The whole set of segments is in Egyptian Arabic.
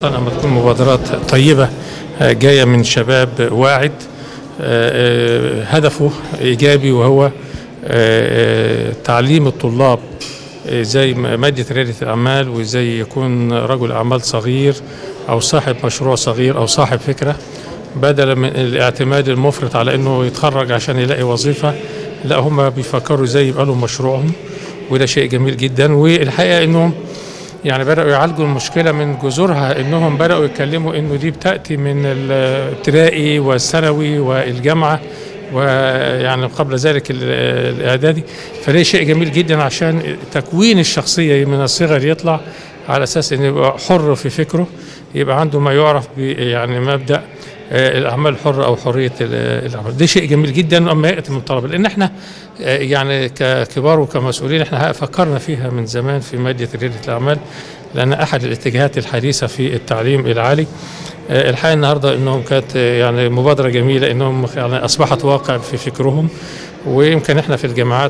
لما تكون مبادرات طيبة آه، جاية من شباب واعد آه، آه، هدفه إيجابي وهو آه، آه، تعليم الطلاب آه، زي م- مادة ريادة الأعمال وإزاي يكون رجل أعمال صغير أو صاحب مشروع صغير أو صاحب فكرة بدلا من الاعتماد المفرط على انه يتخرج عشان يلاقي وظيفه لا هم بيفكروا ازاي يبقى لهم مشروعهم وده شيء جميل جدا والحقيقه انهم يعني بداوا يعالجوا المشكله من جذورها انهم بداوا يتكلموا انه دي بتاتي من الابتدائي والثانوي والجامعه ويعني قبل ذلك ال- الاعدادي فده شيء جميل جدا عشان تكوين الشخصيه من الصغر يطلع على اساس انه يبقى حر في فكره يبقى عنده ما يعرف ب يعني مبدا آه، الاعمال الحره او حريه ال- العمل ده شيء جميل جدا لما ياتي من الطلبه لان احنا آه، يعني ككبار وكمسؤولين احنا فكرنا فيها من زمان في ماده رياده الاعمال لان احد الاتجاهات الحديثه في التعليم العالي آه، الحقيقه النهارده انهم كانت آه، يعني مبادره جميله انهم يعني اصبحت واقع في فكرهم ويمكن احنا في الجامعات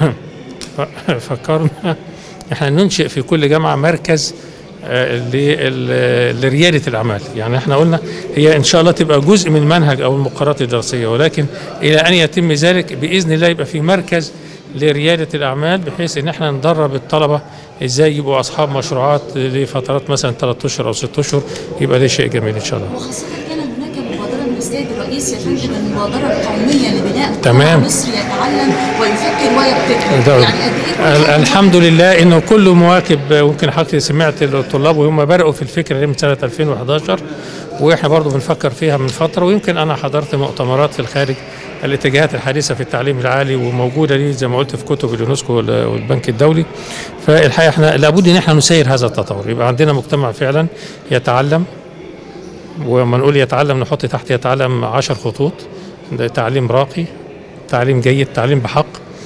فكرنا احنا ننشئ في كل جامعه مركز آه، لل- لرياده الاعمال يعني احنا قلنا هي ان شاء الله تبقى جزء من المنهج او المقررات الدراسيه ولكن الى ان يتم ذلك باذن الله يبقى في مركز لرياده الاعمال بحيث ان احنا ندرب الطلبه ازاي يبقوا اصحاب مشروعات لفترات مثلا 3 اشهر او 6 اشهر يبقى ده شيء جميل ان شاء الله وخاصة كان هناك مبادرة من السيد الرئيس يا فندم المبادرة القومية لبناء تمام. مجتمع مصري يتعلم ويفكر ويبتكر ده- يعني قد ايه ال- كل الحمد لله انه كله مواكب ممكن حضرتك سمعت الطلاب وهم بداوا في الفكره دي من سنه 2011 واحنا برضو بنفكر فيها من فتره ويمكن انا حضرت مؤتمرات في الخارج الاتجاهات الحديثه في التعليم العالي وموجوده دي زي ما قلت في كتب اليونسكو وال- والبنك الدولي فالحقيقه احنا لابد ان احنا نسير هذا التطور يبقى عندنا مجتمع فعلا يتعلم ولما نقول يتعلم نحط تحت يتعلم عشر خطوط ده تعليم راقي تعليم جيد تعليم بحق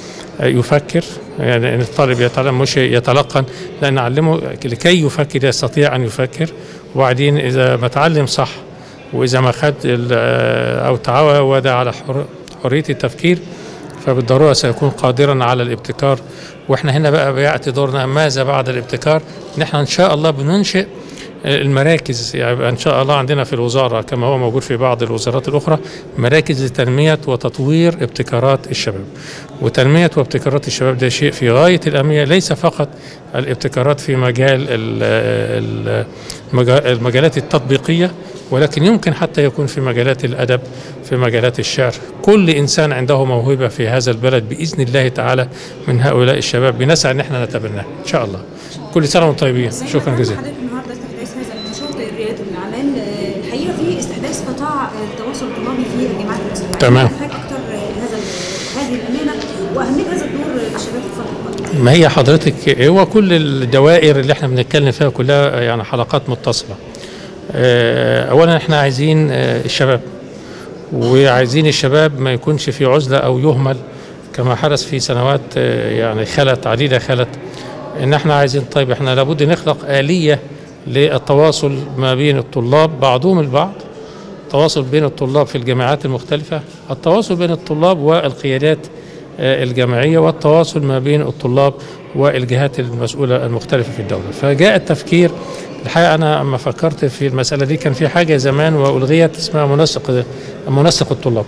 يفكر يعني ان الطالب يتعلم مش يتلقن لا نعلمه لكي يفكر يستطيع ان يفكر وبعدين اذا ما تعلم صح واذا ما خد ال- او تعود على حر- حريه التفكير فبالضروره سيكون قادرا على الابتكار واحنا هنا بقى بياتي دورنا ماذا بعد الابتكار ان احنا ان شاء الله بننشئ المراكز يعني يبقى ان شاء الله عندنا في الوزاره كما هو موجود في بعض الوزارات الاخرى مراكز لتنميه وتطوير ابتكارات الشباب وتنميه وابتكارات الشباب ده شيء في غايه الاهميه ليس فقط الابتكارات في مجال ال- ال- المجا- المجالات التطبيقيه ولكن يمكن حتى يكون في مجالات الادب في مجالات الشعر كل انسان عنده موهبه في هذا البلد باذن الله تعالى من هؤلاء الشباب بنسعى ان احنا نتبناها ان شاء الله كل سنه وانتم طيبين شكرا جزيلا حضرتك النهارده استحداث هذا النشاط رياده الاعمال آه، الحقيقه في استحداث قطاع التواصل الطلابي في الجامعات المصريه تمام. حضرتك اكثر هذا ال- هذه الامانه واهميه هذا الدور للشباب في الفتره القادمه ما هي حضرتك هو كل الدوائر اللي احنا بنتكلم فيها كلها يعني حلقات متصلة آه، اولا احنا عايزين آه، الشباب وعايزين الشباب ما يكونش في عزلة او يهمل كما حدث في سنوات آه، يعني خلت عديدة خلت ان احنا عايزين طيب احنا لابد نخلق آلية للتواصل ما بين الطلاب بعضهم البعض التواصل بين الطلاب في الجامعات المختلفة التواصل بين الطلاب والقيادات آه، الجامعية والتواصل ما بين الطلاب والجهات المسؤولة المختلفة في الدولة فجاء التفكير الحقيقة أنا لما فكرت في المسألة دي كان في حاجة زمان وألغيت اسمها منسق منسق الطلاب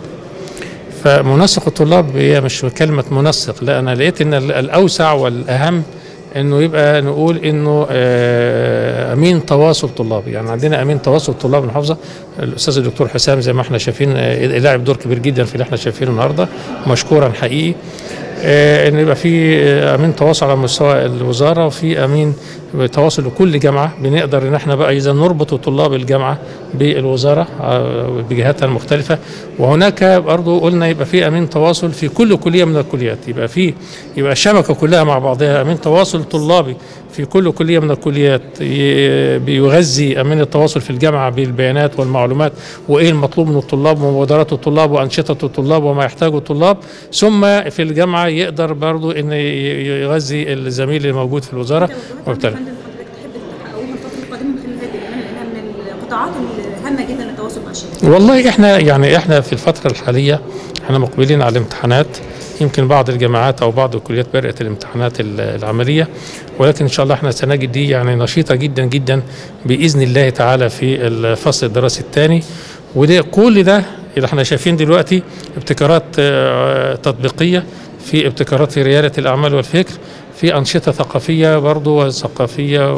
فمنسق الطلاب هي مش كلمة منسق لا أنا لقيت إن ال- الأوسع والأهم انه يبقى نقول انه آه، امين تواصل طلابي يعني عندنا امين تواصل طلاب المحافظه الاستاذ الدكتور حسام زي ما احنا شايفين آه، لاعب دور كبير جدا في اللي احنا شايفينه النهارده مشكورا حقيقي آه، ان يبقى في آه، امين تواصل على مستوى الوزاره وفي امين تواصل لكل جامعه بنقدر ان احنا بقى اذا نربط طلاب الجامعه بالوزاره آه، بجهاتها المختلفه وهناك برضه قلنا يبقى في امين تواصل في كل كليه من الكليات يبقى في يبقى الشبكه كلها مع بعضها امين تواصل طلابي في كل كليه من الكليات ي- بيغذي امين التواصل في الجامعه بالبيانات والمعلومات وايه المطلوب من الطلاب ومبادرات الطلاب وانشطه الطلاب وما يحتاجه الطلاب ثم في الجامعه يقدر برضه ان ي- يغذي الزميل اللي موجود في الوزاره وبالتالي فندم حضرتك تحب تحققوها الفتره القادمه من خلال هذه الامانه لانها من القطاعات الهامه جدا للتواصل مع الشباب والله احنا يعني احنا في الفترة الحالية احنا مقبلين على الامتحانات يمكن بعض الجامعات او بعض الكليات بدات الامتحانات ال- العمليه ولكن ان شاء الله احنا السنه دي يعني نشيطه جدا جدا باذن الله تعالى في الفصل الدراسي الثاني وده كل ده اللي احنا شايفين دلوقتي ابتكارات آه، تطبيقيه في ابتكارات في رياده الاعمال والفكر في أنشطة ثقافية برضو وثقافية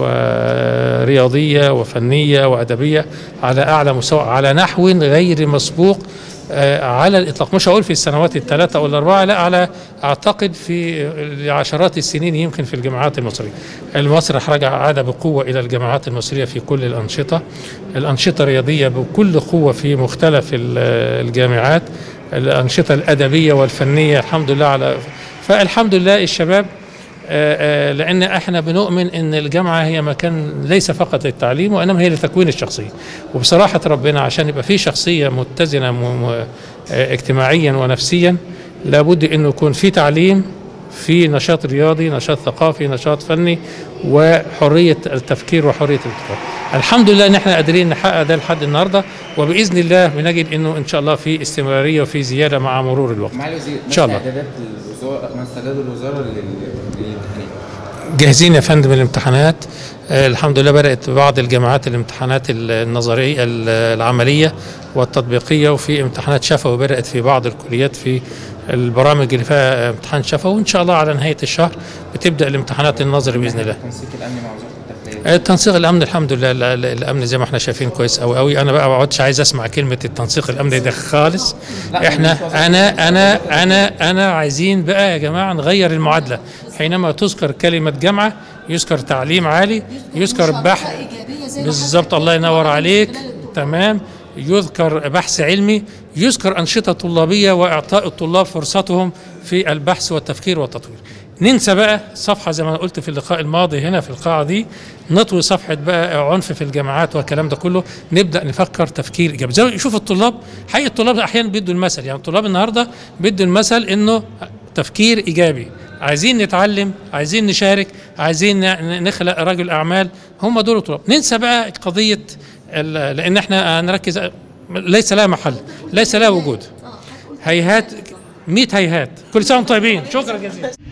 ورياضية وفنية وأدبية على أعلى مستوى على نحو غير مسبوق آه، على الإطلاق مش هقول في السنوات الثلاثة أو الأربعة لا على أعتقد في عشرات السنين يمكن في الجامعات المصرية المسرح رجع عاد بقوة إلى الجامعات المصرية في كل الأنشطة الأنشطة الرياضية بكل قوة في مختلف ال- الجامعات الأنشطة الأدبية والفنية الحمد لله على فالحمد لله الشباب آه، آه، لان احنا بنؤمن ان الجامعه هي مكان ليس فقط للتعليم وانما هي لتكوين الشخصيه وبصراحه ربنا عشان يبقى في شخصيه متزنه م- م- آه، اجتماعيا ونفسيا لابد انه يكون في تعليم في نشاط رياضي نشاط ثقافي نشاط فني وحريه التفكير وحريه الابتكار الحمد لله ان احنا قادرين نحقق ده لحد النهارده وباذن الله بنجد انه ان شاء الله في استمراريه وفي زياده مع مرور الوقت معالي الوزير إن شاء الله. استعدادات الوزاره ما استعداد الوزاره لل- للامتحانات جاهزين يا فندم الامتحانات آه، الحمد لله بدأت بعض الجامعات الامتحانات النظرية ال- العملية والتطبيقية وفي امتحانات شفوي بدأت في بعض الكليات في البرامج اللي فيها امتحان شفوي وإن شاء الله على نهاية الشهر بتبدأ الامتحانات النظري بإذن الله تنسيق الامن مع وزاره الداخليه التنسيق الامن الحمد لله ال- ال- الامن زي ما احنا شايفين كويس قوي قوي انا بقى ما عدتش عايز اسمع كلمه التنسيق الامني ده خالص لا، احنا مش قصدي. انا انا انا انا عايزين بقى يا جماعه نغير المعادله حينما تذكر كلمه جامعه يذكر تعليم عالي يذكر بحث إيجابية زي ما بالظبط حضرتك الله ينور قلت عليك خلال الدكتوراه. تمام يذكر بحث علمي يذكر أنشطة طلابية وإعطاء الطلاب فرصتهم في البحث والتفكير والتطوير ننسى بقى صفحة زي ما أنا قلت في اللقاء الماضي هنا في القاعة دي نطوي صفحة بقى عنف في الجامعات والكلام ده كله نبدأ نفكر تفكير إيجابي زي ما شوف الطلاب حقيقة الطلاب أحيانا بيدوا المثل يعني الطلاب النهاردة بيدوا المثل إنه تفكير إيجابي عايزين نتعلم عايزين نشارك عايزين ن- نخلق رجل أعمال هم دول الطلاب ننسى بقى قضية ال- لأن احنا نركز ليس لها محل ليس لها وجود هيهات 100 هيهات كل سنة وانتم طيبين شكرا جزيلا